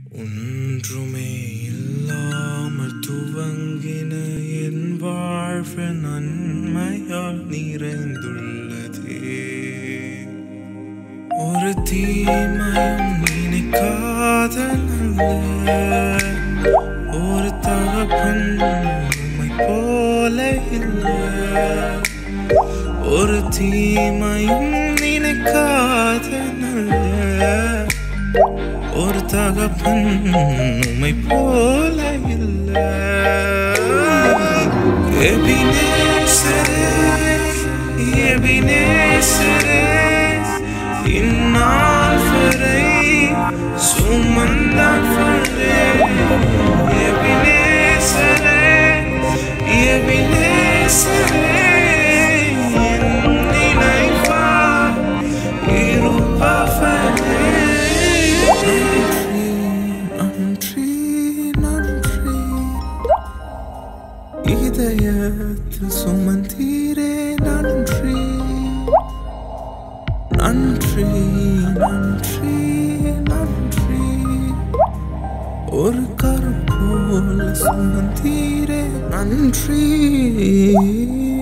ஒன்றுமே இல்லாமல் துவங்கின என் வாழ்வு நன்மையால் நிறைந்துள்ளதே ஒரு தீமையும் நினைக்காத நல்ல ஒரு தகப்பன் உம்மை போல இல்லை ஒரு தீமையும் நினைக்காத நல்ல ஒரு தகப்பன் உம்மை போல இல்லை எபினேசரே எபினேசரே இந்நாள் வரை சுமந்தவரே எபினேசரே எபினேசரே என் நினைவா இருப்பவரே நன்றி நன்றி நன்றி இதயத்தில் சுமந்தீரே நன்றி நன்றி நன்றி நன்றி ஒரு கரு போல சுமந்தீரே நன்றி